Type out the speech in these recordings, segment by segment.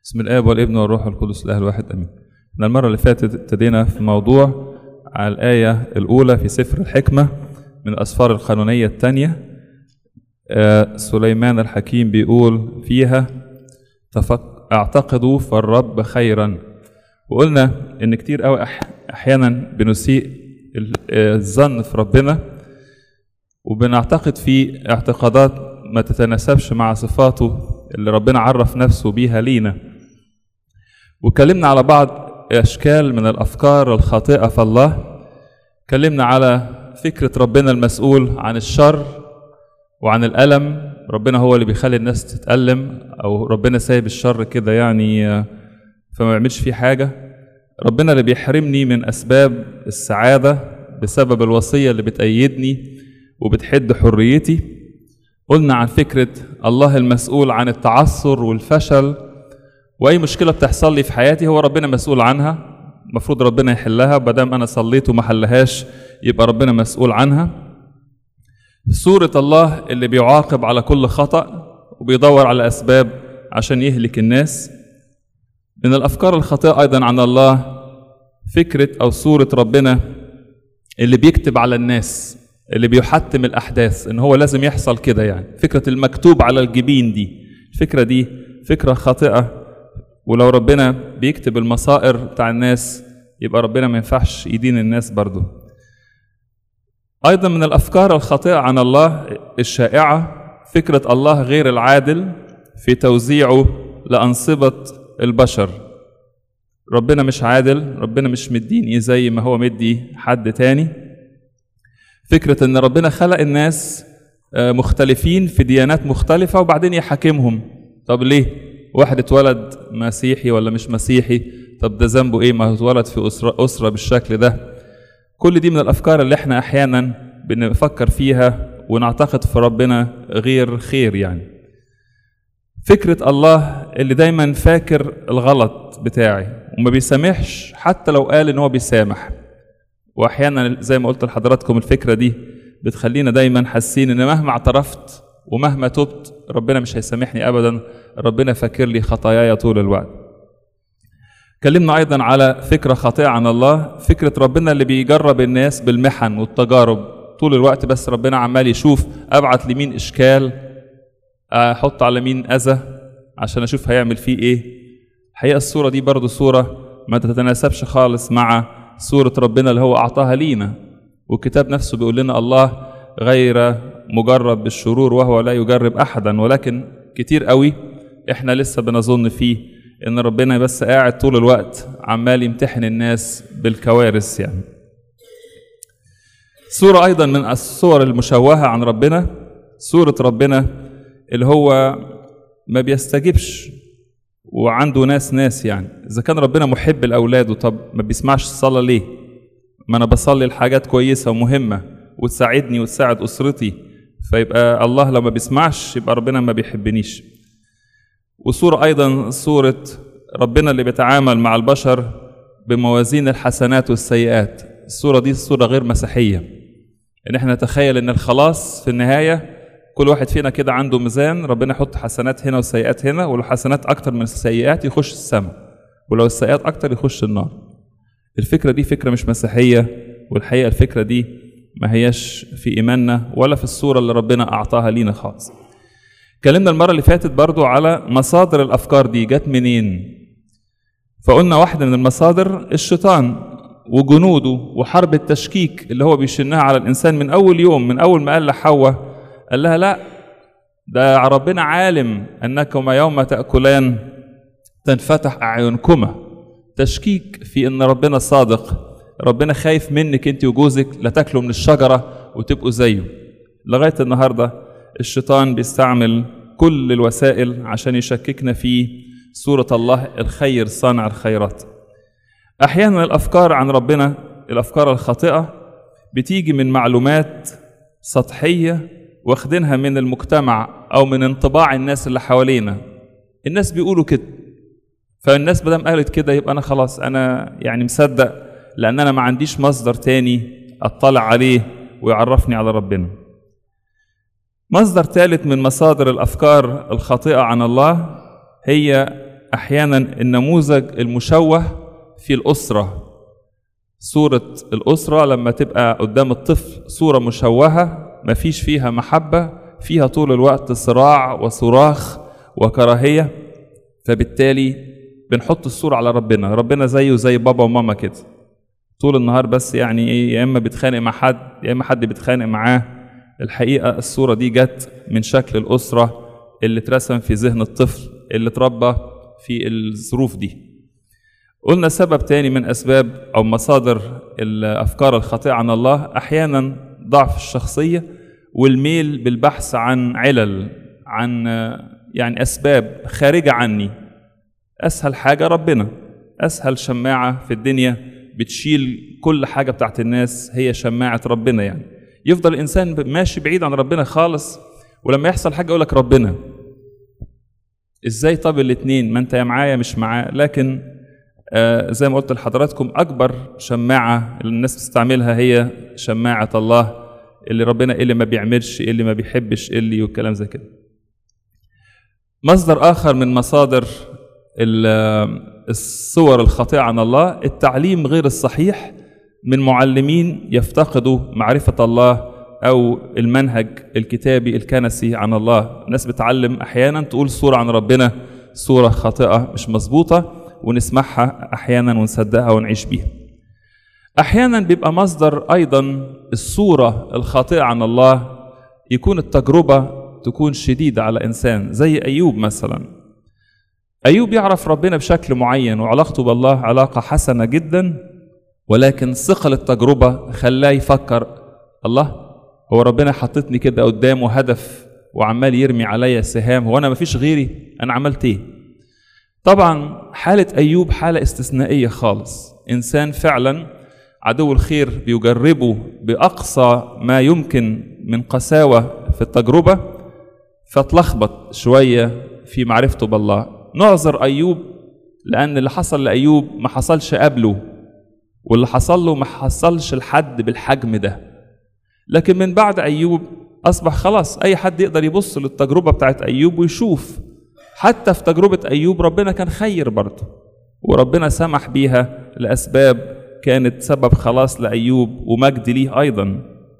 بسم الآب والابن والروح القدس الإله الواحد آمين. احنا المرة اللي فاتت ابتدينا في موضوع على الآية الأولى في سفر الحكمة من الأسفار القانونية الثانية آه، سليمان الحكيم بيقول فيها تفك... اعتقدوا في الرب خيرا وقلنا إن كتير قوي أح... أحيانا بنسيء ال- آه، الظن في ربنا وبنعتقد في اعتقادات ما تتناسبش مع صفاته اللي ربنا عرف نفسه بيها لينا واتكلمنا على بعض اشكال من الافكار الخاطئه في الله اتكلمنا على فكره ربنا المسؤول عن الشر وعن الالم ربنا هو اللي بيخلي الناس تتالم او ربنا سايب الشر كده يعني آه، فما يعملش فيه حاجه ربنا اللي بيحرمني من اسباب السعاده بسبب الوصيه اللي بتأيدني وبتحد حريتي قلنا عن فكره الله المسؤول عن التعثر والفشل واي مشكله بتحصل لي في حياتي هو ربنا مسؤول عنها المفروض ربنا يحلها وبدام انا صليت وما حلهاش يبقى ربنا مسؤول عنها صورة الله اللي بيعاقب على كل خطأ وبيدور على أسباب عشان يهلك الناس من الأفكار الخاطئة أيضا عن الله فكرة أو صورة ربنا اللي بيكتب على الناس اللي بيحتم الأحداث إن هو لازم يحصل كده يعني فكرة المكتوب على الجبين دي الفكرة دي فكرة خاطئة ولو ربنا بيكتب المصائر بتاع الناس يبقى ربنا ما ينفعش يدين الناس برضو أيضا من الأفكار الخاطئة عن الله الشائعة فكرة الله غير العادل في توزيعه لأنصبة البشر ربنا مش عادل ربنا مش مديني زي ما هو مدي حد تاني فكرة ان ربنا خلق الناس آه، مختلفين في ديانات مختلفة وبعدين يحاكمهم طب ليه واحد اتولد مسيحي ولا مش مسيحي طب ده ذنبه ايه ما هو اتولد في أسرة, أسرة بالشكل ده كل دي من الأفكار اللي احنا أحيانا بنفكر فيها ونعتقد في ربنا غير خير يعني فكرة الله اللي دايما فاكر الغلط بتاعي وما بيسامحش حتى لو قال ان هو بيسامح واحيانا زي ما قلت لحضراتكم الفكرة دي بتخلينا دايما حاسين ان مهما اعترفت ومهما تبت ربنا مش هيسامحني ابدا ربنا فاكر لي خطاياي طول الوقت اتكلمنا ايضا على فكرة خاطئة عن الله فكرة ربنا اللي بيجرب الناس بالمحن والتجارب طول الوقت بس ربنا عمال يشوف ابعت لمين اشكال احط على مين اذى عشان اشوف هيعمل فيه ايه الحقيقه الصوره دي برضو صوره ما تتناسبش خالص مع صوره ربنا اللي هو اعطاها لينا والكتاب نفسه بيقول لنا الله غير مجرب بالشرور وهو لا يجرب احدا ولكن كتير قوي احنا لسه بنظن فيه ان ربنا بس قاعد طول الوقت عمال يمتحن الناس بالكوارث يعني صورة أيضا من الصور المشوهة عن ربنا صورة ربنا اللي هو ما بيستجيبش وعنده ناس ناس يعني إذا كان ربنا محب لأولاده طب ما بيسمعش الصلاة ليه؟ ما أنا بصلي لحاجات كويسة ومهمة وتساعدني وتساعد أسرتي فيبقى الله لو ما بيسمعش يبقى ربنا ما بيحبنيش وصورة أيضا صورة ربنا اللي بيتعامل مع البشر بموازين الحسنات والسيئات الصورة دي صورة غير مسيحية ان احنا نتخيل ان الخلاص في النهاية كل واحد فينا كده عنده ميزان ربنا يحط حسنات هنا وسيئات هنا ولو حسنات اكتر من السيئات يخش السماء ولو السيئات اكتر يخش النار الفكرة دي فكرة مش مسيحية والحقيقة الفكرة دي ما هياش في ايماننا ولا في الصورة اللي ربنا اعطاها لينا خالص اتكلمنا المرة اللي فاتت برضو على مصادر الافكار دي جت منين فقلنا واحدة من المصادر الشيطان وجنوده وحرب التشكيك اللي هو بيشنها على الإنسان من أول يوم من أول ما قال لحواء قال لها لا ده ربنا عالم أنكما يوم تأكلان تنفتح أعينكما تشكيك في أن ربنا صادق ربنا خايف منك أنت وجوزك لا تاكلوا من الشجرة وتبقوا زيه لغاية النهاردة الشيطان بيستعمل كل الوسائل عشان يشككنا في صورة الله الخير صانع الخيرات احيانا الافكار عن ربنا الافكار الخاطئه بتيجي من معلومات سطحيه واخدينها من المجتمع او من انطباع الناس اللي حوالينا الناس بيقولوا كده فالناس مادام قالت كده يبقى انا خلاص انا يعني مصدق لان انا ما عنديش مصدر تاني اطلع عليه ويعرفني على ربنا مصدر ثالث من مصادر الافكار الخاطئه عن الله هي احيانا النموذج المشوه في الاسره صوره الاسره لما تبقى قدام الطفل صوره مشوهه مفيش فيها محبه فيها طول الوقت صراع وصراخ وكراهيه فبالتالي بنحط الصوره على ربنا ربنا زيه زي بابا وماما كده طول النهار بس يعني ايه يا اما بيتخانق مع حد يا اما حد بيتخانق معاه الحقيقه الصوره دي جت من شكل الاسره اللي اترسم في ذهن الطفل اللي اتربى في الظروف دي قلنا سبب تاني من اسباب او مصادر الافكار الخاطئه عن الله احيانا ضعف الشخصيه والميل بالبحث عن علل عن يعني اسباب خارجه عني اسهل حاجه ربنا اسهل شماعه في الدنيا بتشيل كل حاجه بتاعت الناس هي شماعه ربنا يعني يفضل الانسان ماشي بعيد عن ربنا خالص ولما يحصل حاجه يقول لك ربنا ازاي طب الاثنين ما انت يا معايا مش معاه لكن آه زي ما قلت لحضراتكم اكبر شماعه اللي الناس بتستعملها هي شماعه الله اللي ربنا اللي ما بيعملش اللي ما بيحبش اللي والكلام زي كده مصدر اخر من مصادر الصور الخاطئه عن الله التعليم غير الصحيح من معلمين يفتقدوا معرفه الله او المنهج الكتابي الكنسي عن الله الناس بتعلم احيانا تقول صوره عن ربنا صوره خاطئه مش مظبوطه ونسمعها احيانا ونصدقها ونعيش بيها احيانا بيبقى مصدر ايضا الصوره الخاطئه عن الله يكون التجربه تكون شديده على انسان زي ايوب مثلا ايوب يعرف ربنا بشكل معين وعلاقته بالله علاقه حسنه جدا ولكن ثقل التجربه خلاه يفكر الله هو ربنا حطتني كده قدامه هدف وعمال يرمي عليا سهام هو انا مفيش غيري انا عملت ايه طبعا حالة أيوب حالة استثنائية خالص إنسان فعلا عدو الخير بيجربه بأقصى ما يمكن من قساوة في التجربة فتلخبط شوية في معرفته بالله نعذر أيوب لأن اللي حصل لأيوب ما حصلش قبله واللي حصل له ما حصلش لحد بالحجم ده لكن من بعد أيوب أصبح خلاص أي حد يقدر يبص للتجربة بتاعت أيوب ويشوف حتى في تجربة أيوب ربنا كان خير برضه وربنا سمح بيها لأسباب كانت سبب خلاص لأيوب ومجد ليه أيضا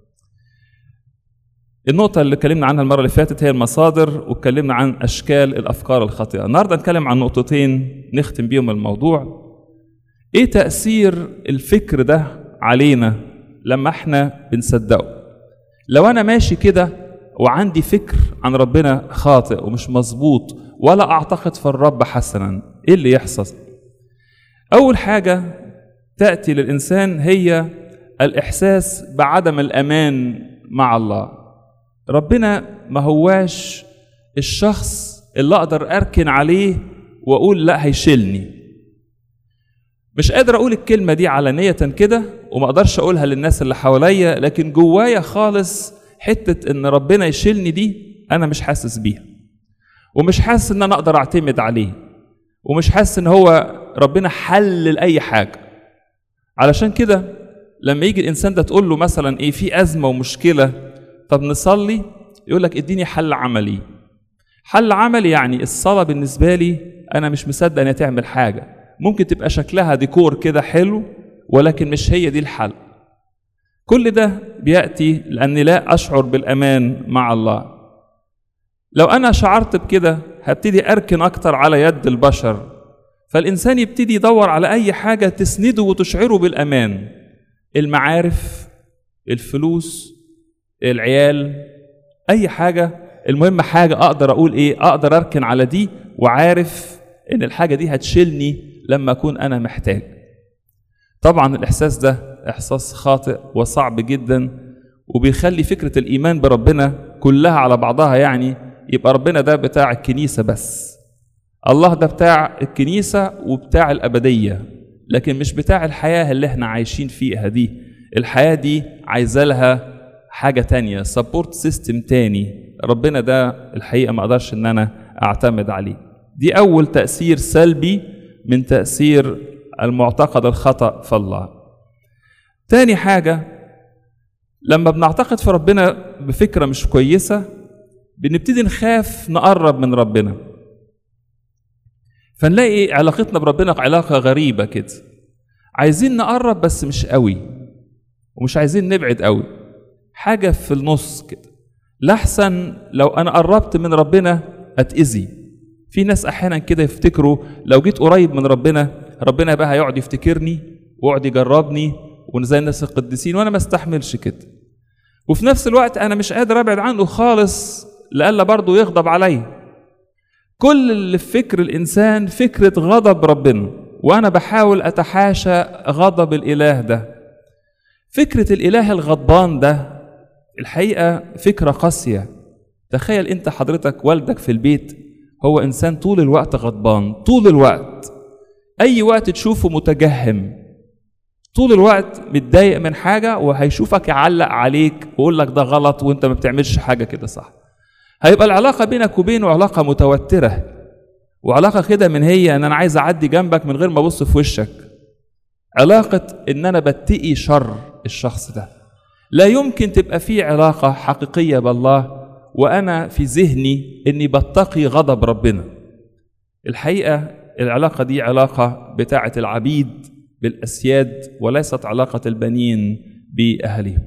النقطة اللي اتكلمنا عنها المرة اللي فاتت هي المصادر واتكلمنا عن أشكال الأفكار الخاطئة النهاردة نتكلم عن نقطتين نختم بيهم الموضوع إيه تأثير الفكر ده علينا لما احنا بنصدقه لو أنا ماشي كده وعندي فكر عن ربنا خاطئ ومش مظبوط ولا أعتقد في الرب حسنا إيه اللي يحصل أول حاجة تأتي للإنسان هي الإحساس بعدم الأمان مع الله ربنا ما هواش الشخص اللي أقدر أركن عليه وأقول لا هيشيلني مش قادر أقول الكلمة دي علانية كده وما أقدرش أقولها للناس اللي حواليا لكن جوايا خالص حتة إن ربنا يشيلني دي أنا مش حاسس بيها ومش حاسس إن أنا أقدر أعتمد عليه ومش حاسس إن هو ربنا حل لأي حاجة علشان كده لما يجي الإنسان ده تقول له مثلا إيه في أزمة ومشكلة طب نصلي يقول لك اديني حل عملي حل عملي يعني الصلاة بالنسبة لي أنا مش مصدق إنها تعمل حاجة ممكن تبقى شكلها ديكور كده حلو ولكن مش هي دي الحل كل ده بيأتي لأني لا أشعر بالأمان مع الله لو أنا شعرت بكده هبتدي أركن أكتر على يد البشر فالإنسان يبتدي يدور على أي حاجة تسنده وتشعره بالأمان المعارف الفلوس العيال أي حاجة المهم حاجة أقدر أقول إيه أقدر أركن على دي وعارف إن الحاجة دي هتشيلني لما أكون أنا محتاج طبعا الإحساس ده إحساس خاطئ وصعب جدا وبيخلي فكرة الإيمان بربنا كلها على بعضها يعني يبقى ربنا ده بتاع الكنيسة بس الله ده بتاع الكنيسة وبتاع الأبدية لكن مش بتاع الحياة اللي احنا عايشين فيها دي الحياة دي عايزة لها حاجة تانية سبورت سيستم تاني ربنا ده الحقيقة ما أقدرش إن أنا أعتمد عليه دي أول تأثير سلبي من تأثير المعتقد الخطأ في الله تاني حاجة لما بنعتقد في ربنا بفكرة مش كويسة بنبتدي نخاف نقرب من ربنا فنلاقي علاقتنا بربنا علاقة غريبة كده عايزين نقرب بس مش قوي ومش عايزين نبعد قوي حاجة في النص كده لحسن لو أنا قربت من ربنا أتأذي في ناس أحيانا كده يفتكروا لو جيت قريب من ربنا ربنا بقى هيقعد يفتكرني ويقعد يجربني وزي الناس القديسين وأنا ما استحملش كده وفي نفس الوقت أنا مش قادر أبعد عنه خالص لألا برضه يغضب عليا كل اللي في فكر الإنسان فكرة غضب ربنا وأنا بحاول أتحاشى غضب الإله ده فكرة الإله الغضبان ده الحقيقة فكرة قاسية تخيل أنت حضرتك والدك في البيت هو إنسان طول الوقت غضبان طول الوقت أي وقت تشوفه متجهم طول الوقت متضايق من حاجة وهيشوفك يعلق عليك ويقول لك ده غلط وأنت ما بتعملش حاجة كده صح هيبقى العلاقة بينك وبينه علاقة متوترة وعلاقة كده من هي ان انا عايز اعدي جنبك من غير ما ابص في وشك علاقة ان انا بتقي شر الشخص ده لا يمكن تبقى في علاقة حقيقية بالله وانا في ذهني اني بتقي غضب ربنا الحقيقة العلاقة دي علاقة بتاعة العبيد بالاسياد وليست علاقة البنين باهلهم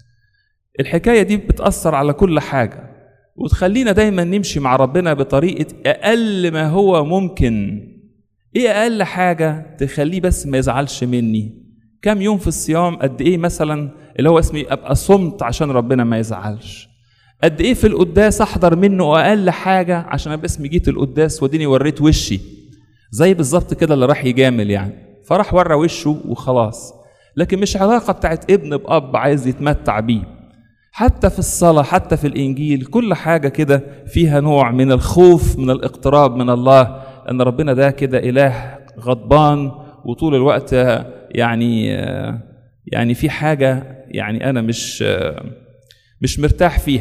الحكاية دي بتأثر على كل حاجة وتخلينا دايما نمشي مع ربنا بطريقة أقل ما هو ممكن إيه أقل حاجة تخليه بس ما يزعلش مني كم يوم في الصيام قد إيه مثلا اللي هو اسمي أبقى صمت عشان ربنا ما يزعلش قد إيه في القداس أحضر منه أقل حاجة عشان أبقى اسمي جيت القداس وديني وريت وشي زي بالظبط كده اللي راح يجامل يعني فراح ورى وشه وخلاص لكن مش علاقة بتاعت ابن بأب عايز يتمتع بيه حتى في الصلاة حتى في الإنجيل كل حاجة كده فيها نوع من الخوف من الاقتراب من الله أن ربنا ده كده إله غضبان وطول الوقت يعني يعني في حاجة يعني أنا مش مش مرتاح فيها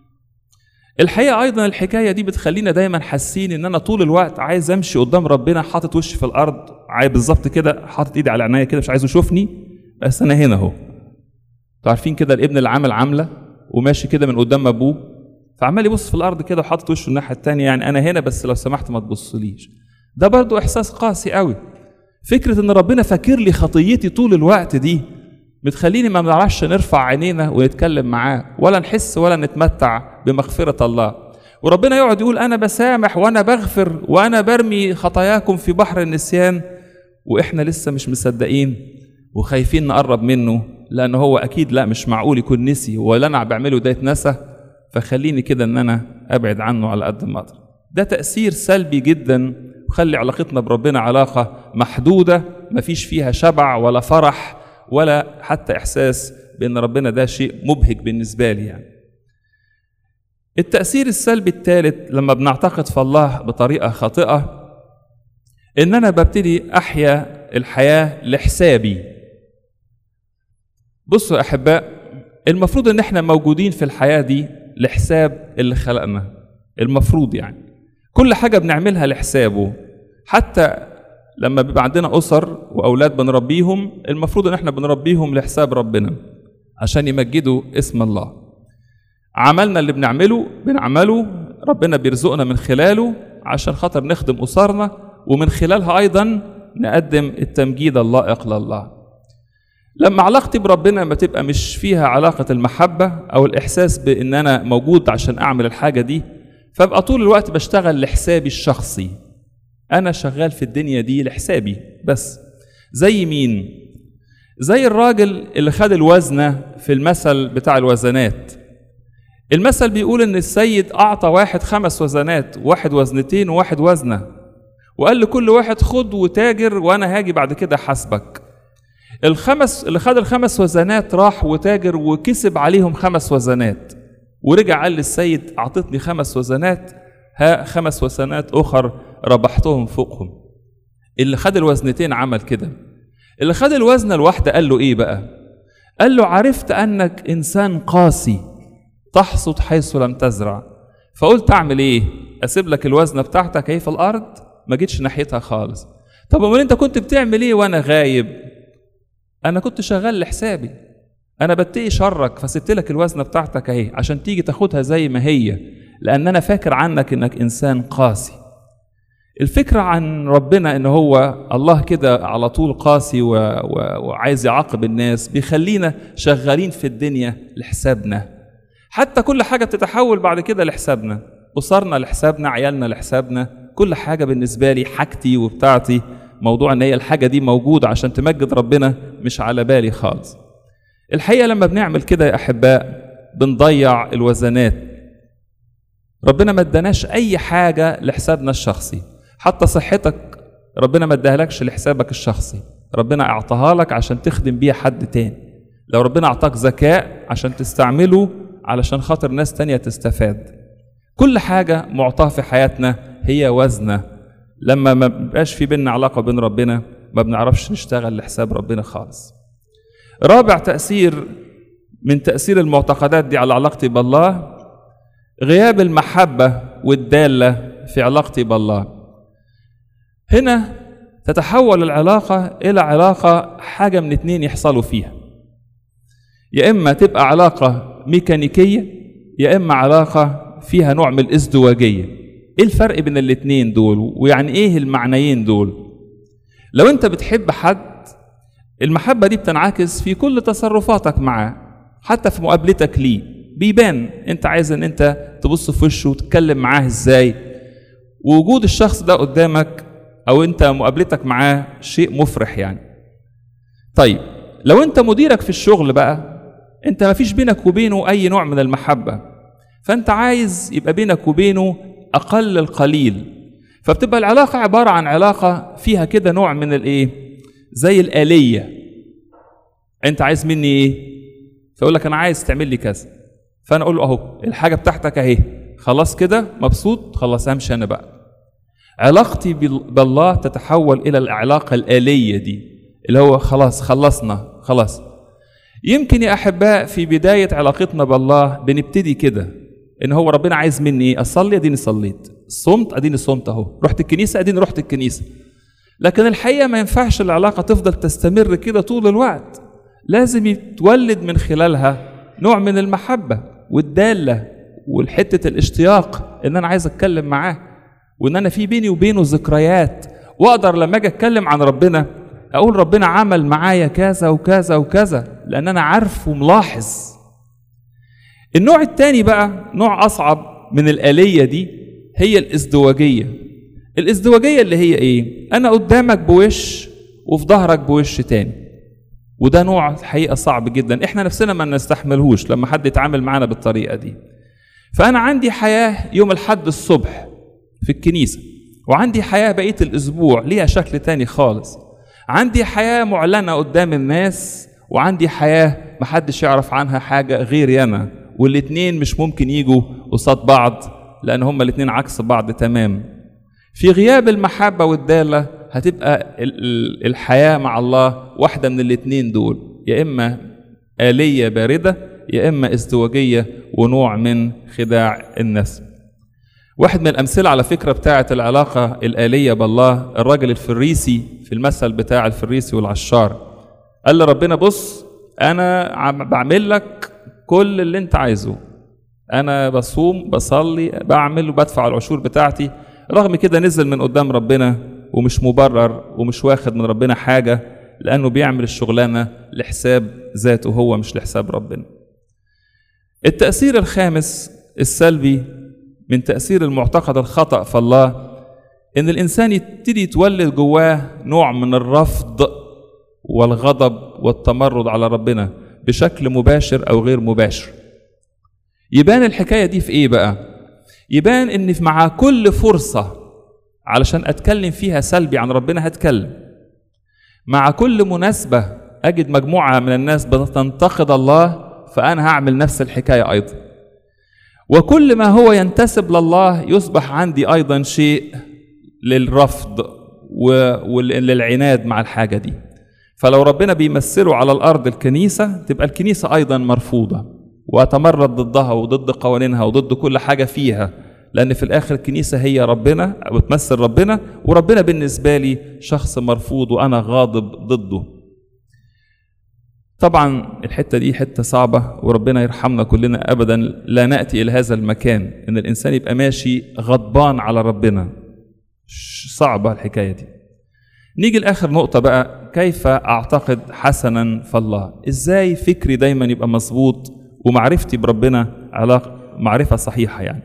الحقيقة أيضا الحكاية دي بتخلينا دايما حاسين إن أنا طول الوقت عايز أمشي قدام ربنا حاطط وشي في الأرض عايز بالظبط كده حاطط إيدي على عينيا كده مش عايزه يشوفني بس أنا هنا أهو انتوا عارفين كده الابن اللي عامل عامله وماشي كده من قدام ابوه فعمال يبص في الارض كده وحاطط وشه الناحيه الثانيه يعني انا هنا بس لو سمحت ما تبصليش ده برضو احساس قاسي قوي فكره ان ربنا فاكر لي خطيتي طول الوقت دي بتخليني ما بنعرفش نرفع عينينا ونتكلم معاه ولا نحس ولا نتمتع بمغفره الله وربنا يقعد يقول انا بسامح وانا بغفر وانا برمي خطاياكم في بحر النسيان واحنا لسه مش مصدقين وخايفين نقرب منه لان هو اكيد لا مش معقول يكون نسي ولا انا بعمله ده اتنسى فخليني كده ان انا ابعد عنه على قد ما اقدر ده تاثير سلبي جدا وخلي علاقتنا بربنا علاقه محدوده مفيش فيها شبع ولا فرح ولا حتى احساس بان ربنا ده شيء مبهج بالنسبه لي يعني التاثير السلبي الثالث لما بنعتقد في الله بطريقه خاطئه ان انا ببتدي احيا الحياه لحسابي بصوا يا احباء المفروض ان احنا موجودين في الحياه دي لحساب اللي خلقنا المفروض يعني كل حاجه بنعملها لحسابه حتى لما بيبقى عندنا اسر واولاد بنربيهم المفروض ان احنا بنربيهم لحساب ربنا عشان يمجدوا اسم الله عملنا اللي بنعمله بنعمله ربنا بيرزقنا من خلاله عشان خاطر نخدم اسرنا ومن خلالها ايضا نقدم التمجيد اللائق لله لما علاقتي بربنا ما تبقى مش فيها علاقة المحبة أو الإحساس بإن أنا موجود عشان أعمل الحاجة دي فأبقى طول الوقت بشتغل لحسابي الشخصي أنا شغال في الدنيا دي لحسابي بس زي مين؟ زي الراجل اللي خد الوزنة في المثل بتاع الوزنات المثل بيقول إن السيد أعطى واحد خمس وزنات واحد وزنتين وواحد وزنة وقال لكل واحد خد وتاجر وأنا هاجي بعد كده حاسبك الخمس اللي خد الخمس وزنات راح وتاجر وكسب عليهم خمس وزنات ورجع قال للسيد اعطتني خمس وزنات ها خمس وزنات اخر ربحتهم فوقهم اللي خد الوزنتين عمل كده اللي خد الوزنه الواحده قال له ايه بقى قال له عرفت انك انسان قاسي تحصد حيث لم تزرع فقلت اعمل ايه اسيب لك الوزنه بتاعتك اهي في الارض ما جيتش ناحيتها خالص طب امال انت كنت بتعمل ايه وانا غايب انا كنت شغال لحسابي انا بتقي شرك فسبت لك الوزنه بتاعتك اهي عشان تيجي تاخدها زي ما هي لان انا فاكر عنك انك انسان قاسي الفكرة عن ربنا ان هو الله كده على طول قاسي و... و... وعايز يعاقب الناس بيخلينا شغالين في الدنيا لحسابنا حتى كل حاجة بتتحول بعد كده لحسابنا أسرنا لحسابنا عيالنا لحسابنا كل حاجة بالنسبة لي حاجتي وبتاعتي موضوع ان هي الحاجة دي موجودة عشان تمجد ربنا مش على بالي خالص الحقيقة لما بنعمل كده يا أحباء بنضيع الوزنات ربنا ما اداناش أي حاجة لحسابنا الشخصي حتى صحتك ربنا ما اداهالكش لحسابك الشخصي ربنا اعطاها لك عشان تخدم بيها حد تاني لو ربنا اعطاك ذكاء عشان تستعمله علشان خاطر ناس تانية تستفاد كل حاجة معطاة في حياتنا هي وزنة لما ما بيبقاش في بيننا علاقة بين ربنا ما بنعرفش نشتغل لحساب ربنا خالص رابع تأثير من تأثير المعتقدات دي على علاقتي بالله غياب المحبة والدالة في علاقتي بالله هنا تتحول العلاقة إلى علاقة حاجة من اتنين يحصلوا فيها يا إما تبقى علاقة ميكانيكية يا إما علاقة فيها نوع من الازدواجية إيه الفرق بين الاتنين دول ويعني إيه المعنيين دول لو أنت بتحب حد المحبة دي بتنعكس في كل تصرفاتك معاه حتى في مقابلتك ليه بيبان انت عايز ان انت تبص في وشه وتتكلم معاه ازاي ووجود الشخص ده قدامك او انت مقابلتك معاه شيء مفرح يعني طيب لو انت مديرك في الشغل بقى انت ما فيش بينك وبينه اي نوع من المحبة فانت عايز يبقى بينك وبينه اقل القليل فبتبقى العلاقة عبارة عن علاقة فيها كده نوع من الايه زي الآلية انت عايز مني ايه فيقول لك انا عايز تعمل لي كذا فانا اقول له اهو الحاجة بتاعتك اهي خلاص كده مبسوط خلاص امشي انا بقى علاقتي بالله تتحول الى العلاقه الاليه دي اللي هو خلاص خلصنا خلاص يمكن يا احباء في بدايه علاقتنا بالله بنبتدي كده ان هو ربنا عايز مني ايه اصلي اديني صليت صمت اديني صمت اهو رحت الكنيسه اديني رحت الكنيسه لكن الحقيقه ما ينفعش العلاقه تفضل تستمر كده طول الوقت لازم يتولد من خلالها نوع من المحبه والداله والحته الاشتياق ان انا عايز اتكلم معاه وان انا في بيني وبينه ذكريات واقدر لما اجي اتكلم عن ربنا اقول ربنا عمل معايا كذا وكذا وكذا لان انا عارف وملاحظ النوع الثاني بقى نوع اصعب من الاليه دي هي الازدواجيه الازدواجيه اللي هي ايه انا قدامك بوش وفي ظهرك بوش تاني وده نوع الحقيقه صعب جدا احنا نفسنا ما نستحملهوش لما حد يتعامل معانا بالطريقه دي فانا عندي حياه يوم الحد الصبح في الكنيسة وعندي حياة بقية الأسبوع ليها شكل تاني خالص عندي حياة معلنة قدام الناس وعندي حياة محدش يعرف عنها حاجة غيري أنا والاتنين مش ممكن يجوا قصاد بعض لأن هما الاتنين عكس بعض تمام في غياب المحبة والدالة هتبقى الحياة مع الله واحدة من الاتنين دول يا إما آلية باردة يا إما ازدواجية ونوع من خداع النفس واحد من الأمثلة على فكرة بتاعة العلاقة الآلية بالله الراجل الفريسي في المثل بتاع الفريسي والعشار قال لربنا بص أنا بعمل لك كل اللي أنت عايزه أنا بصوم بصلي بعمل وبدفع العشور بتاعتي رغم كده نزل من قدام ربنا ومش مبرر ومش واخد من ربنا حاجة لأنه بيعمل الشغلانة لحساب ذاته هو مش لحساب ربنا التأثير الخامس السلبي من تأثير المعتقد الخطأ في الله إن الإنسان يبتدي يتولد جواه نوع من الرفض والغضب والتمرد على ربنا بشكل مباشر أو غير مباشر. يبان الحكاية دي في إيه بقى؟ يبان إن مع كل فرصة علشان أتكلم فيها سلبي عن ربنا هتكلم. مع كل مناسبة أجد مجموعة من الناس بتنتقد الله فأنا هعمل نفس الحكاية أيضا. وكل ما هو ينتسب لله يصبح عندي ايضا شيء للرفض وللعناد مع الحاجه دي فلو ربنا بيمثله على الارض الكنيسه تبقى الكنيسه ايضا مرفوضه واتمرد ضدها وضد قوانينها وضد كل حاجه فيها لان في الاخر الكنيسه هي ربنا بتمثل ربنا وربنا بالنسبه لي شخص مرفوض وانا غاضب ضده طبعا الحته دي حته صعبه وربنا يرحمنا كلنا ابدا لا ناتي الى هذا المكان ان الانسان يبقى ماشي غضبان على ربنا صعبة الحكاية دي نيجي لآخر نقطة بقى كيف أعتقد حسنا فالله إزاي فكري دايما يبقى مظبوط ومعرفتي بربنا علاقة معرفة صحيحة يعني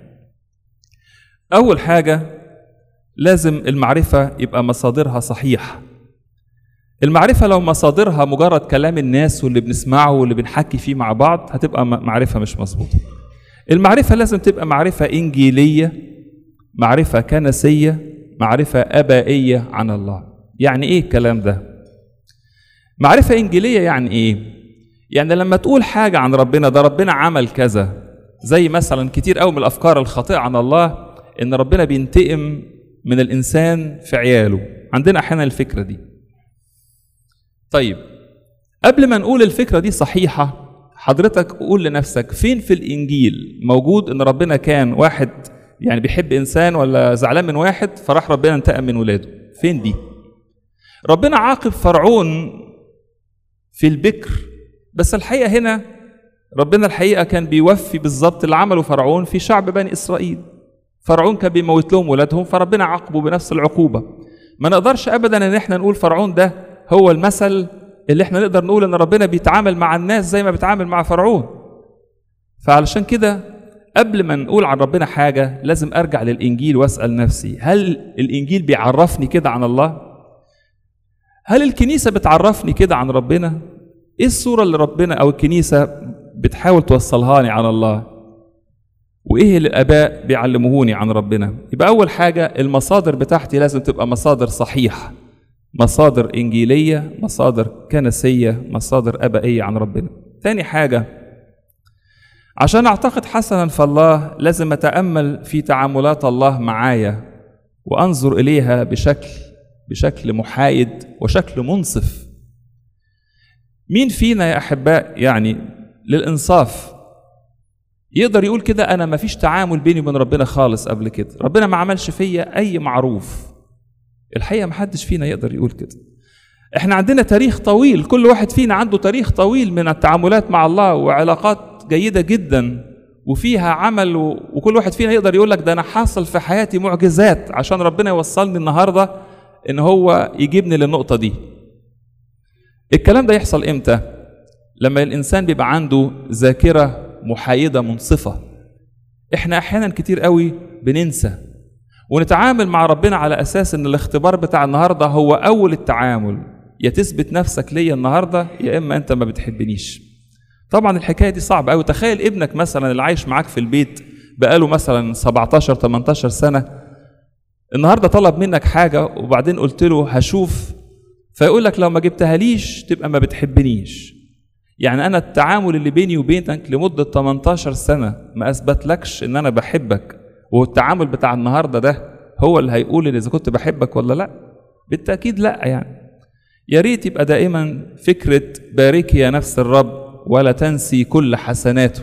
أول حاجة لازم المعرفة يبقى مصادرها صحيحة المعرفة لو مصادرها مجرد كلام الناس واللي بنسمعه واللي بنحكي فيه مع بعض هتبقى معرفة مش مظبوطة المعرفة لازم تبقى معرفة إنجيلية معرفة كنسية معرفة أبائية عن الله يعني إيه الكلام ده معرفة إنجيلية يعني إيه يعني لما تقول حاجة عن ربنا ده ربنا عمل كذا زي مثلا كتير قوي من الأفكار الخاطئة عن الله إن ربنا بينتقم من الإنسان في عياله عندنا أحيانا الفكرة دي طيب قبل ما نقول الفكرة دي صحيحة حضرتك قول لنفسك فين في الإنجيل موجود إن ربنا كان واحد يعني بيحب إنسان ولا زعلان من واحد فراح ربنا انتقم من ولاده فين دي ربنا عاقب فرعون في البكر بس الحقيقة هنا ربنا الحقيقة كان بيوفي بالظبط اللي عمله فرعون في شعب بني إسرائيل فرعون كان بيموت لهم ولادهم فربنا عاقبه بنفس العقوبة ما نقدرش أبدا إن احنا نقول فرعون ده هو المثل اللي احنا نقدر نقول إن ربنا بيتعامل مع الناس زي ما بيتعامل مع فرعون فعلشان كده قبل ما نقول عن ربنا حاجة لازم أرجع للإنجيل وأسأل نفسي هل الإنجيل بيعرفني كده عن الله؟ هل الكنيسة بتعرفني كده عن ربنا؟ إيه الصورة اللي ربنا أو الكنيسة بتحاول توصلها لي عن الله؟ وإيه اللي الآباء بيعلموهوني عن ربنا؟ يبقى أول حاجة المصادر بتاعتي لازم تبقى مصادر صحيحة مصادر إنجيلية مصادر كنسية مصادر أبائية عن ربنا تاني حاجة عشان أعتقد حسنا فالله لازم أتأمل في تعاملات الله معايا وأنظر إليها بشكل بشكل محايد وشكل منصف مين فينا يا أحباء يعني للإنصاف يقدر يقول كده أنا ما فيش تعامل بيني وبين ربنا خالص قبل كده ربنا ما عملش فيا أي معروف الحقيقة ما حدش فينا يقدر يقول كده احنا عندنا تاريخ طويل كل واحد فينا عنده تاريخ طويل من التعاملات مع الله وعلاقات جيدة جدا وفيها عمل و... وكل واحد فينا يقدر يقول لك ده انا حاصل في حياتي معجزات عشان ربنا يوصلني النهارده ان هو يجيبني للنقطة دي الكلام ده يحصل امتى لما الانسان بيبقى عنده ذاكرة محايدة منصفة احنا احيانا كتير قوي بننسى ونتعامل مع ربنا على اساس ان الاختبار بتاع النهارده هو اول التعامل يا تثبت نفسك ليا النهارده يا اما انت ما بتحبنيش طبعا الحكايه دي صعبه قوي تخيل ابنك مثلا اللي عايش معاك في البيت بقاله مثلا 17 18 سنه النهارده طلب منك حاجه وبعدين قلت له هشوف فيقول لك لو ما جبتها ليش تبقى ما بتحبنيش يعني انا التعامل اللي بيني وبينك لمده 18 سنه ما اثبتلكش ان انا بحبك والتعامل بتاع النهارده ده هو اللي هيقول ان اذا كنت بحبك ولا لا بالتاكيد لا يعني يا ريت يبقى دائما فكره باركي يا نفس الرب ولا تنسي كل حسناته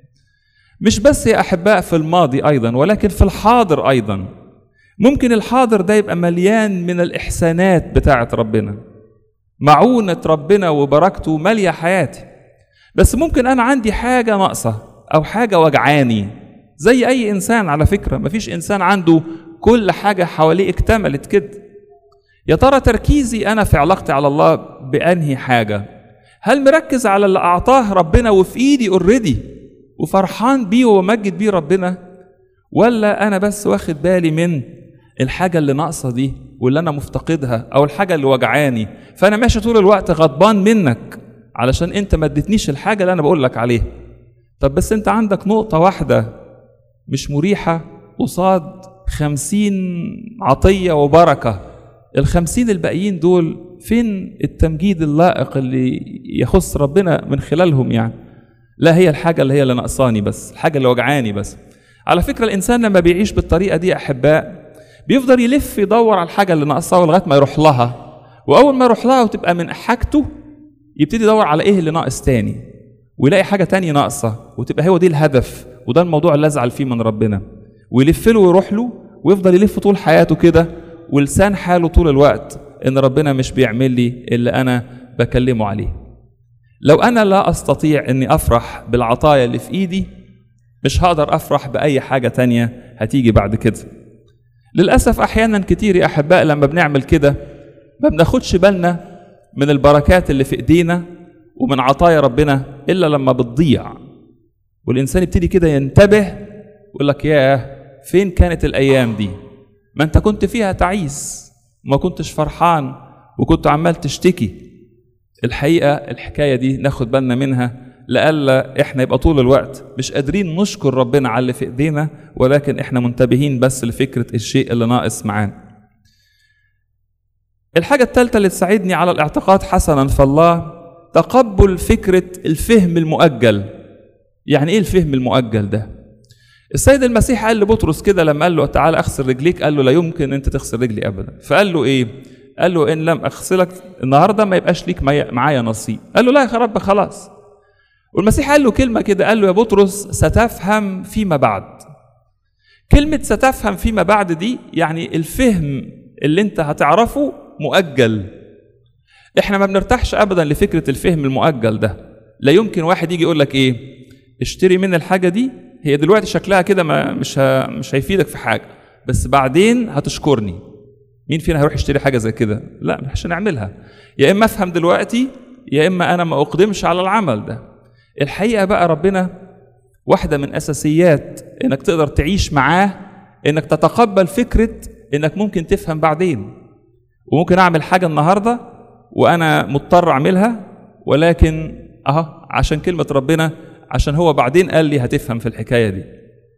مش بس يا احباء في الماضي ايضا ولكن في الحاضر ايضا ممكن الحاضر ده يبقى مليان من الاحسانات بتاعه ربنا معونه ربنا وبركته ماليه حياتي بس ممكن انا عندي حاجه ناقصه او حاجه وجعاني زي اي انسان على فكره مفيش انسان عنده كل حاجه حواليه اكتملت كده يا ترى تركيزي انا في علاقتي على الله بانهي حاجه هل مركز على اللي اعطاه ربنا وفي ايدي اوريدي وفرحان بيه ومجد بيه ربنا ولا انا بس واخد بالي من الحاجه اللي ناقصه دي واللي انا مفتقدها او الحاجه اللي وجعاني فانا ماشي طول الوقت غضبان منك علشان انت ما اديتنيش الحاجه اللي انا بقول لك عليها طب بس انت عندك نقطه واحده مش مريحة قصاد خمسين عطية وبركة الخمسين الباقيين دول فين التمجيد اللائق اللي يخص ربنا من خلالهم يعني لا هي الحاجة اللي هي اللي ناقصاني بس الحاجة اللي وجعاني بس على فكرة الإنسان لما بيعيش بالطريقة دي أحباء بيفضل يلف يدور على الحاجة اللي ناقصاه لغاية ما يروح لها وأول ما يروح لها وتبقى من حاجته يبتدي يدور على إيه اللي ناقص تاني ويلاقي حاجة تانية ناقصة وتبقى هو دي الهدف وده الموضوع اللي ازعل فيه من ربنا ويلف له ويروح له ويفضل يلف طول حياته كده ولسان حاله طول الوقت ان ربنا مش بيعمل لي اللي انا بكلمه عليه لو انا لا استطيع اني افرح بالعطايا اللي في ايدي مش هقدر افرح باي حاجه تانية هتيجي بعد كده للأسف أحيانا كتير يا أحباء لما بنعمل كده ما بناخدش بالنا من البركات اللي في إيدينا ومن عطايا ربنا إلا لما بتضيع والإنسان يبتدي كده ينتبه يقول لك ياه فين كانت الأيام دي ما أنت كنت فيها تعيس وما كنتش فرحان وكنت عمال تشتكي الحقيقة الحكاية دي ناخد بالنا منها لألا احنا يبقى طول الوقت مش قادرين نشكر ربنا على اللي في ايدينا ولكن احنا منتبهين بس لفكرة الشيء اللي ناقص معانا الحاجة الثالثة اللي تساعدني على الاعتقاد حسنا في الله تقبل فكرة الفهم المؤجل يعني ايه الفهم المؤجل ده السيد المسيح قال لبطرس كده لما قال له تعالى اغسل رجليك قال له لا يمكن انت تغسل رجلي ابدا فقال له ايه قال له ان لم اغسلك النهارده ما يبقاش ليك معايا نصيب قال له لا يا رب خلاص والمسيح قال له كلمة كده قال له يا بطرس ستفهم فيما بعد كلمة ستفهم فيما بعد دي يعني الفهم اللي انت هتعرفه مؤجل احنا ما بنرتاحش ابدا لفكرة الفهم المؤجل ده لا يمكن واحد يجي يقول لك ايه اشتري من الحاجة دي هي دلوقتي شكلها كده ما مش ه... مش هيفيدك في حاجة بس بعدين هتشكرني مين فينا هيروح يشتري حاجة زي كده لا مش هنعملها يا اما افهم دلوقتي يا اما انا ما اقدمش على العمل ده الحقيقه بقى ربنا واحده من اساسيات انك تقدر تعيش معاه انك تتقبل فكره انك ممكن تفهم بعدين وممكن اعمل حاجه النهارده وانا مضطر اعملها ولكن اهو عشان كلمه ربنا عشان هو بعدين قال لي هتفهم في الحكايه دي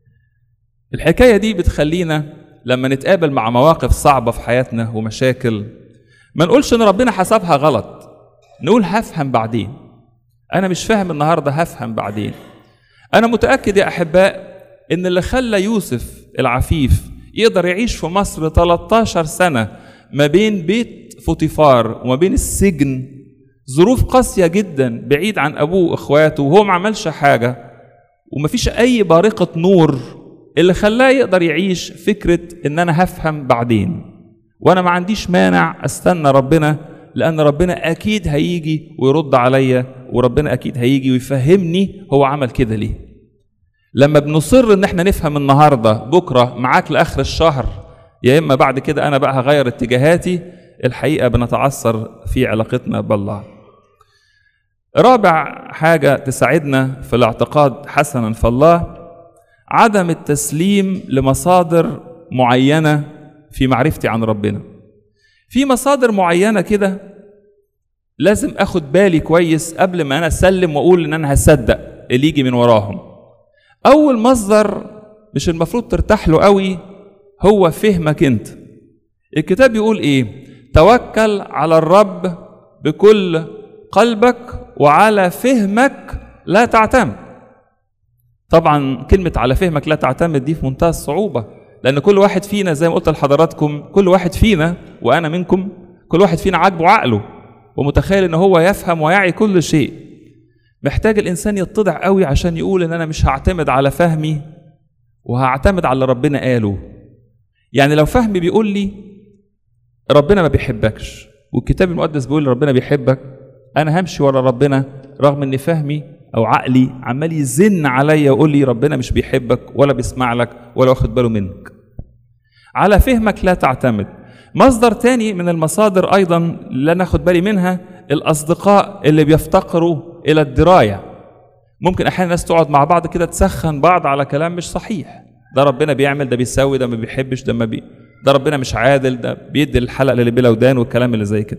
الحكايه دي بتخلينا لما نتقابل مع مواقف صعبه في حياتنا ومشاكل ما نقولش ان ربنا حسبها غلط نقول هفهم بعدين انا مش فاهم النهارده هفهم بعدين انا متاكد يا احباء ان اللي خلى يوسف العفيف يقدر يعيش في مصر 13 سنه ما بين بيت فوتيفار وما بين السجن ظروف قاسيه جدا بعيد عن ابوه واخواته وهو ما عملش حاجه ومفيش اي بارقه نور اللي خلاه يقدر يعيش فكره ان انا هفهم بعدين وانا ما عنديش مانع استنى ربنا لان ربنا اكيد هيجي ويرد عليا وربنا اكيد هيجي ويفهمني هو عمل كده ليه لما بنصر ان احنا نفهم النهارده بكره معاك لاخر الشهر يا اما بعد كده انا بقى هغير اتجاهاتي الحقيقه بنتعثر في علاقتنا بالله رابع حاجه تساعدنا في الاعتقاد حسنا في الله عدم التسليم لمصادر معينه في معرفتي عن ربنا في مصادر معينه كده لازم اخد بالي كويس قبل ما انا اسلم واقول ان انا هصدق اللي يجي من وراهم اول مصدر مش المفروض ترتاح له قوي هو فهمك انت الكتاب يقول ايه توكل على الرب بكل قلبك وعلى فهمك لا تعتمد طبعا كلمة على فهمك لا تعتمد دي في منتهى الصعوبة لأن كل واحد فينا زي ما قلت لحضراتكم كل واحد فينا وأنا منكم كل واحد فينا عاجبه عقله ومتخيل ان هو يفهم ويعي كل شيء محتاج الانسان يتضع قوي عشان يقول ان انا مش هعتمد على فهمي وهعتمد على اللي ربنا قاله يعني لو فهمي بيقول لي ربنا ما بيحبكش والكتاب المقدس بيقول ربنا بيحبك انا همشي ورا ربنا رغم ان فهمي او عقلي عمال يزن عليا ويقول لي ربنا مش بيحبك ولا بيسمع لك ولا واخد باله منك على فهمك لا تعتمد مصدر تاني من المصادر ايضا اللي ناخد بالي منها الاصدقاء اللي بيفتقروا الى الدرايه ممكن احيانا الناس تقعد مع بعض كده تسخن بعض على كلام مش صحيح ده ربنا بيعمل ده بيسوي ده ما بيحبش ده ما بي ده ربنا مش عادل ده بيدي الحلقه اللي بلا ودان والكلام اللي زي كده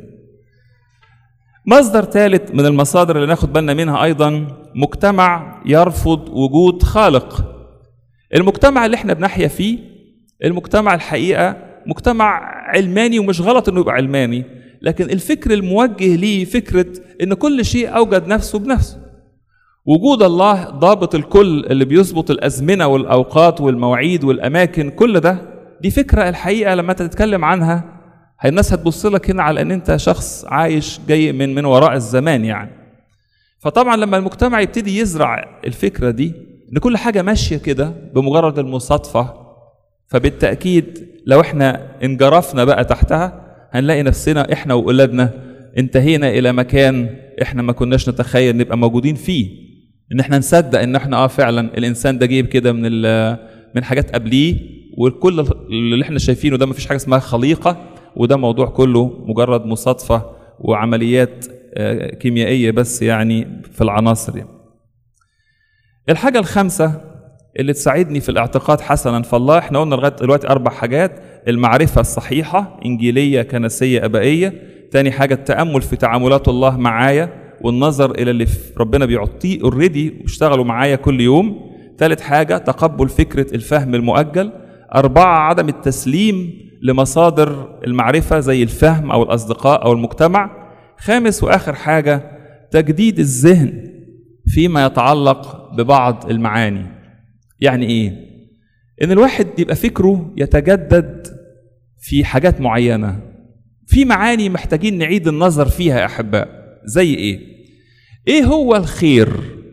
مصدر ثالث من المصادر اللي ناخد بالنا منها ايضا مجتمع يرفض وجود خالق المجتمع اللي احنا بنحيا فيه المجتمع الحقيقه مجتمع علماني ومش غلط انه يبقى علماني لكن الفكر الموجه ليه فكره ان كل شيء اوجد نفسه بنفسه وجود الله ضابط الكل اللي بيظبط الازمنه والاوقات والمواعيد والاماكن كل ده دي فكره الحقيقه لما انت تتكلم عنها الناس هتبص لك هنا على ان انت شخص عايش جاي من من وراء الزمان يعني فطبعا لما المجتمع يبتدي يزرع الفكره دي ان كل حاجه ماشيه كده بمجرد المصادفه فبالتاكيد لو احنا انجرفنا بقى تحتها هنلاقي نفسنا احنا واولادنا انتهينا الى مكان احنا ما كناش نتخيل نبقى موجودين فيه ان احنا نصدق ان احنا اه فعلا الانسان ده جيب كده من من حاجات قبليه وكل اللي احنا شايفينه ده مفيش حاجه اسمها خليقه وده موضوع كله مجرد مصادفه وعمليات آه، كيميائيه بس يعني في العناصر يعني. الحاجه الخامسه اللي تساعدني في الاعتقاد حسنا فالله احنا قلنا لغايه دلوقتي اربع حاجات المعرفه الصحيحه انجيليه كنسيه ابائيه تاني حاجه التامل في تعاملات الله معايا والنظر الى اللي في ربنا بيعطيه اوريدي واشتغلوا معايا كل يوم ثالث حاجه تقبل فكره الفهم المؤجل اربعه عدم التسليم لمصادر المعرفه زي الفهم او الاصدقاء او المجتمع خامس واخر حاجه تجديد الذهن فيما يتعلق ببعض المعاني يعني ايه ان الواحد يبقى فكره يتجدد في حاجات معينه في معاني محتاجين نعيد النظر فيها يا احباء زي ايه ايه هو الخير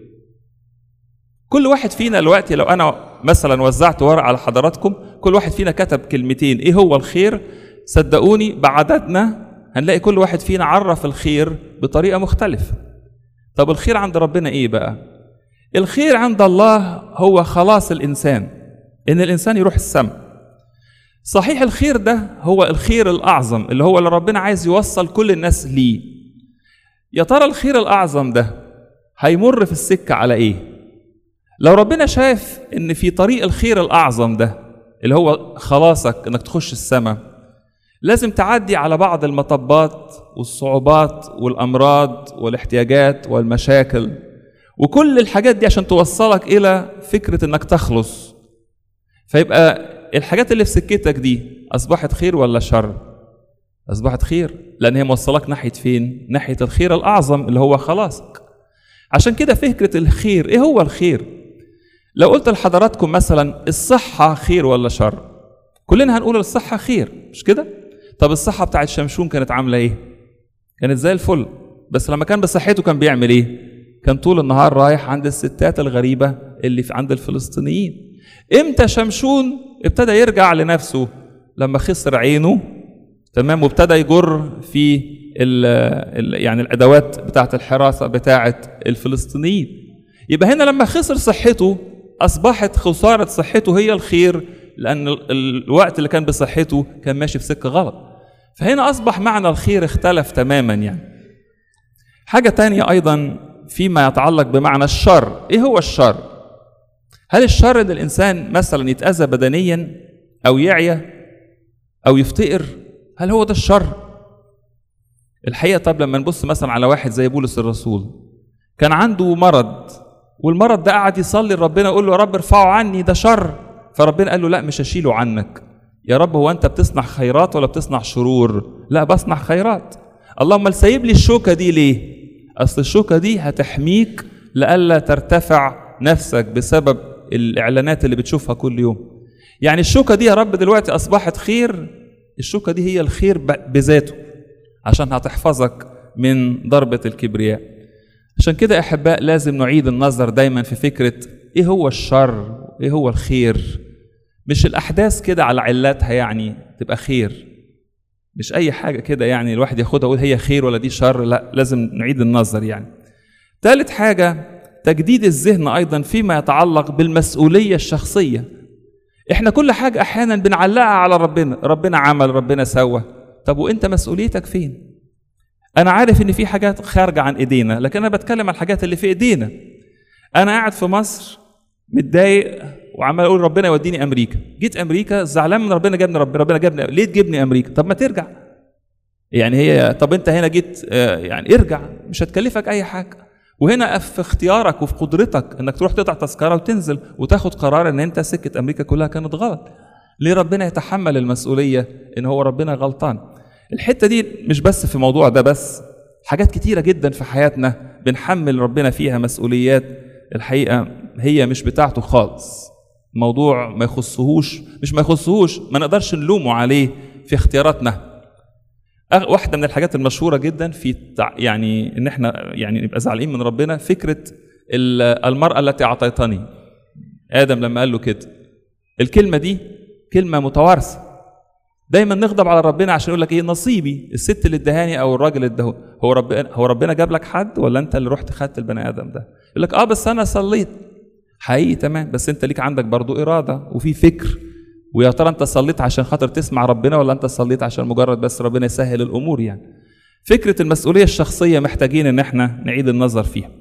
كل واحد فينا دلوقتي لو انا مثلا وزعت ورق على حضراتكم كل واحد فينا كتب كلمتين ايه هو الخير صدقوني بعددنا هنلاقي كل واحد فينا عرف الخير بطريقه مختلفه طب الخير عند ربنا ايه بقى الخير عند الله هو خلاص الانسان ان الانسان يروح السماء صحيح الخير ده هو الخير الاعظم اللي هو اللي ربنا عايز يوصل كل الناس ليه يا ترى الخير الاعظم ده هيمر في السكه على ايه لو ربنا شاف ان في طريق الخير الاعظم ده اللي هو خلاصك انك تخش السماء لازم تعدي على بعض المطبات والصعوبات والامراض والاحتياجات والمشاكل وكل الحاجات دي عشان توصلك الى فكره انك تخلص فيبقى الحاجات اللي في سكتك دي اصبحت خير ولا شر اصبحت خير لان هي موصلك ناحيه فين ناحيه الخير الاعظم اللي هو خلاصك عشان كده فكره الخير ايه هو الخير لو قلت لحضراتكم مثلا الصحه خير ولا شر كلنا هنقول الصحه خير مش كده طب الصحه بتاعت شمشون كانت عامله ايه كانت زي الفل بس لما كان بصحته كان بيعمل ايه كان طول النهار رايح عند الستات الغريبه اللي في عند الفلسطينيين امتى شمشون ابتدى يرجع لنفسه لما خسر عينه تمام وابتدى يجر في ال ال يعني الادوات بتاعه الحراسه بتاعه الفلسطينيين يبقى هنا لما خسر صحته اصبحت خساره صحته هي الخير لان ال- الوقت اللي كان بصحته كان ماشي في سكه غلط فهنا اصبح معنى الخير اختلف تماما يعني حاجه تانية ايضا فيما يتعلق بمعنى الشر ايه هو الشر هل الشر ان الانسان مثلا يتاذى بدنيا او يعيا او يفتقر هل هو ده الشر الحقيقه طب لما نبص مثلا على واحد زي بولس الرسول كان عنده مرض والمرض ده قعد يصلي لربنا يقول له يا رب ارفعه عني ده شر فربنا قال له لا مش هشيله عنك يا رب هو انت بتصنع خيرات ولا بتصنع شرور لا بصنع خيرات اللهم سايب لي الشوكه دي ليه اصل الشوكه دي هتحميك لئلا ترتفع نفسك بسبب الاعلانات اللي بتشوفها كل يوم يعني الشوكه دي يا رب دلوقتي اصبحت خير الشوكه دي هي الخير ب- بذاته عشان هتحفظك من ضربه الكبرياء عشان كده يا احباء لازم نعيد النظر دايما في فكره ايه هو الشر ايه هو الخير مش الاحداث كده على علاتها يعني تبقى خير مش اي حاجه كده يعني الواحد ياخدها ويقول هي خير ولا دي شر لا لازم نعيد النظر يعني ثالث حاجه تجديد الذهن ايضا فيما يتعلق بالمسؤوليه الشخصيه احنا كل حاجه احيانا بنعلقها على ربنا ربنا عمل ربنا سوى طب وانت مسؤوليتك فين انا عارف ان في حاجات خارجه عن ايدينا لكن انا بتكلم عن الحاجات اللي في ايدينا انا قاعد في مصر متضايق وعمال اقول ربنا يوديني امريكا جيت امريكا زعلان من ربنا جابني ربنا ربنا جابني ليه تجيبني امريكا طب ما ترجع يعني هي طب انت هنا جيت آه، يعني ارجع مش هتكلفك اي حاجه وهنا في اختيارك وفي قدرتك انك تروح تقطع تذكره وتنزل وتاخد قرار ان انت سكه امريكا كلها كانت غلط ليه ربنا يتحمل المسؤوليه ان هو ربنا غلطان الحته دي مش بس في موضوع ده بس حاجات كتيره جدا في حياتنا بنحمل ربنا فيها مسؤوليات الحقيقه هي مش بتاعته خالص موضوع ما يخصهوش مش ما يخصهوش ما نقدرش نلومه عليه في اختياراتنا أغ- واحده من الحاجات المشهوره جدا في تع- يعني ان احنا يعني نبقى زعلانين من ربنا فكره ال- المراه التي اعطيتني ادم لما قال له كده الكلمه دي كلمه متوارثه دايما نغضب على ربنا عشان يقول لك ايه نصيبي الست اللي ادهاني او الراجل اللي ادهوني هو ربنا هو ربنا جاب لك حد ولا انت اللي رحت خدت البني ادم ده يقول لك اه بس انا صليت حقيقي تمام بس انت ليك عندك برضو اراده وفي فكر ويا ترى انت صليت عشان خاطر تسمع ربنا ولا انت صليت عشان مجرد بس ربنا يسهل الامور يعني فكره المسؤوليه الشخصيه محتاجين ان احنا نعيد النظر فيها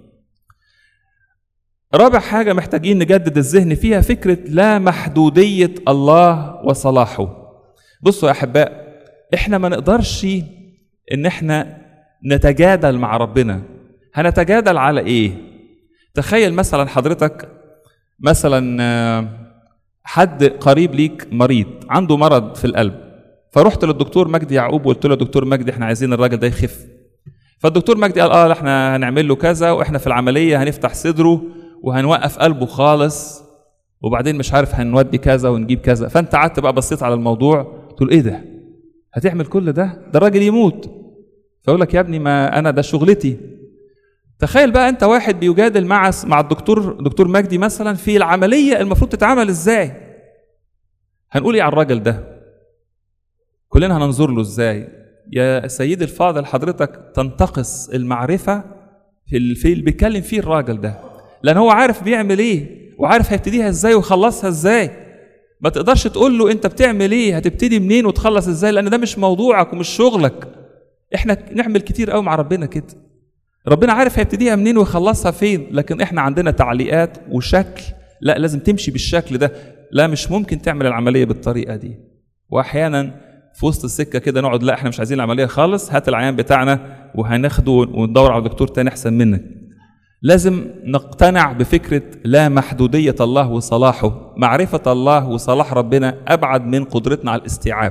رابع حاجه محتاجين نجدد الذهن فيها فكره لا محدوديه الله وصلاحه بصوا يا احباء احنا ما نقدرش ان احنا نتجادل مع ربنا هنتجادل على ايه تخيل مثلا حضرتك مثلا آه، حد قريب ليك مريض عنده مرض في القلب فرحت للدكتور مجدي يعقوب وقلت له يا دكتور مجدي احنا عايزين الراجل ده يخف فالدكتور مجدي قال اه احنا هنعمل له كذا واحنا في العمليه هنفتح صدره وهنوقف قلبه خالص وبعدين مش عارف هنودي كذا ونجيب كذا فانت قعدت بقى بصيت على الموضوع تقول ايه ده هتعمل كل ده ده الراجل يموت فيقول لك يا ابني ما انا ده شغلتي تخيل بقى انت واحد بيجادل مع مع الدكتور دكتور مجدي مثلا في العمليه المفروض تتعمل ازاي هنقول ايه على الراجل ده كلنا هننظر له ازاي يا سيدي الفاضل حضرتك تنتقص المعرفه في ال- في اللي بيتكلم فيه الراجل ده لان هو عارف بيعمل ايه وعارف هيبتديها ازاي ويخلصها ازاي ما تقدرش تقول له انت بتعمل ايه هتبتدي منين وتخلص ازاي لان ده مش موضوعك ومش شغلك احنا نعمل كتير قوي مع ربنا كده ربنا عارف هيبتديها منين ويخلصها فين لكن احنا عندنا تعليقات وشكل لا لازم تمشي بالشكل ده لا مش ممكن تعمل العمليه بالطريقه دي واحيانا في وسط السكه كده نقعد لا احنا مش عايزين العمليه خالص هات العيان بتاعنا وهناخده وندور على دكتور تاني احسن منك لازم نقتنع بفكره لا محدوديه الله وصلاحه معرفه الله وصلاح ربنا ابعد من قدرتنا على الاستيعاب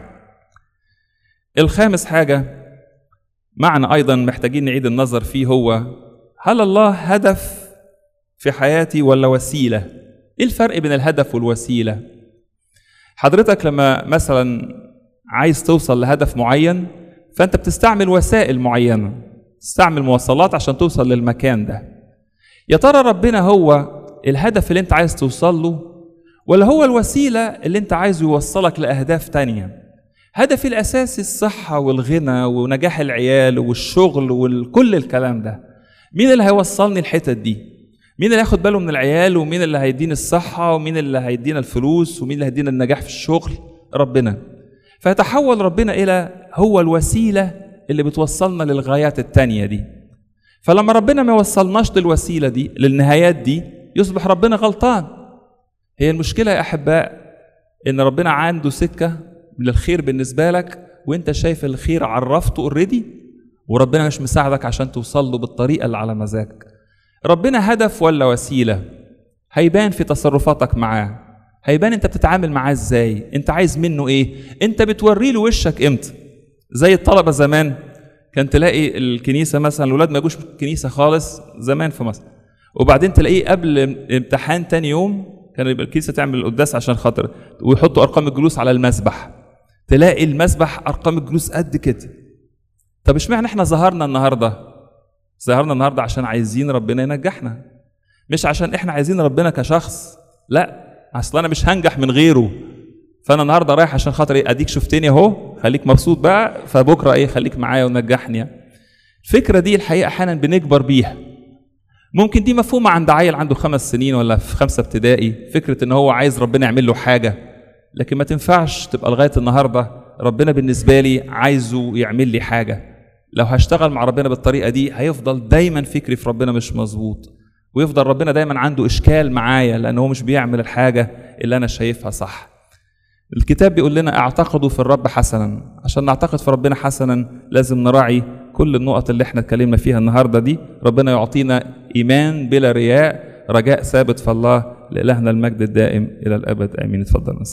الخامس حاجه معنى ايضا محتاجين نعيد النظر فيه هو هل الله هدف في حياتي ولا وسيله ايه الفرق بين الهدف والوسيله حضرتك لما مثلا عايز توصل لهدف معين فانت بتستعمل وسائل معينه تستعمل مواصلات عشان توصل للمكان ده يا ترى ربنا هو الهدف اللي انت عايز توصل له ولا هو الوسيله اللي انت عايزه يوصلك لاهداف تانيه هدفي الاساسي الصحه والغنى ونجاح العيال والشغل وكل الكلام ده مين اللي هيوصلني الحتت دي مين اللي هياخد باله من العيال ومين اللي هيديني الصحه ومين اللي هيدينا الفلوس ومين اللي هيدينا النجاح في الشغل ربنا فيتحول ربنا الى هو الوسيله اللي بتوصلنا للغايات التانيه دي فلما ربنا ما يوصلناش للوسيله دي للنهايات دي يصبح ربنا غلطان هي المشكله يا احباء ان ربنا عنده سكه للخير بالنسبه لك وانت شايف الخير عرفته اوريدي وربنا مش مساعدك عشان توصل له بالطريقه اللي على مزاجك ربنا هدف ولا وسيله هيبان في تصرفاتك معاه هيبان انت بتتعامل معاه ازاي انت عايز منه ايه انت بتوري له وشك امتى زي الطلبه زمان كان تلاقي الكنيسه مثلا الاولاد ما يجوش الكنيسه خالص زمان في مصر وبعدين تلاقيه قبل امتحان تاني يوم كان يبقى الكنيسه تعمل القداس عشان خاطر ويحطوا ارقام الجلوس على المسبح تلاقي المسبح ارقام الجلوس قد كده طب اشمعنى احنا ظهرنا النهارده ظهرنا النهارده عشان عايزين ربنا ينجحنا مش عشان احنا عايزين ربنا كشخص لا اصل انا مش هنجح من غيره فانا النهارده رايح عشان خاطر ايه اديك شفتني اهو خليك مبسوط بقى فبكره ايه خليك معايا ونجحني الفكره دي الحقيقه احيانا بنكبر بيها ممكن دي مفهومه عند عيل عنده خمس سنين ولا في خمسه ابتدائي فكره ان هو عايز ربنا يعمل له حاجه لكن ما تنفعش تبقى لغايه النهارده ربنا بالنسبه لي عايزه يعمل لي حاجه لو هشتغل مع ربنا بالطريقه دي هيفضل دايما فكري في ربنا مش مظبوط ويفضل ربنا دايما عنده اشكال معايا لان هو مش بيعمل الحاجه اللي انا شايفها صح الكتاب بيقول لنا اعتقدوا في الرب حسنا عشان نعتقد في ربنا حسنا لازم نراعي كل النقط اللي احنا اتكلمنا فيها النهارده دي ربنا يعطينا ايمان بلا رياء رجاء ثابت في الله لالهنا المجد الدائم الى الابد امين اتفضل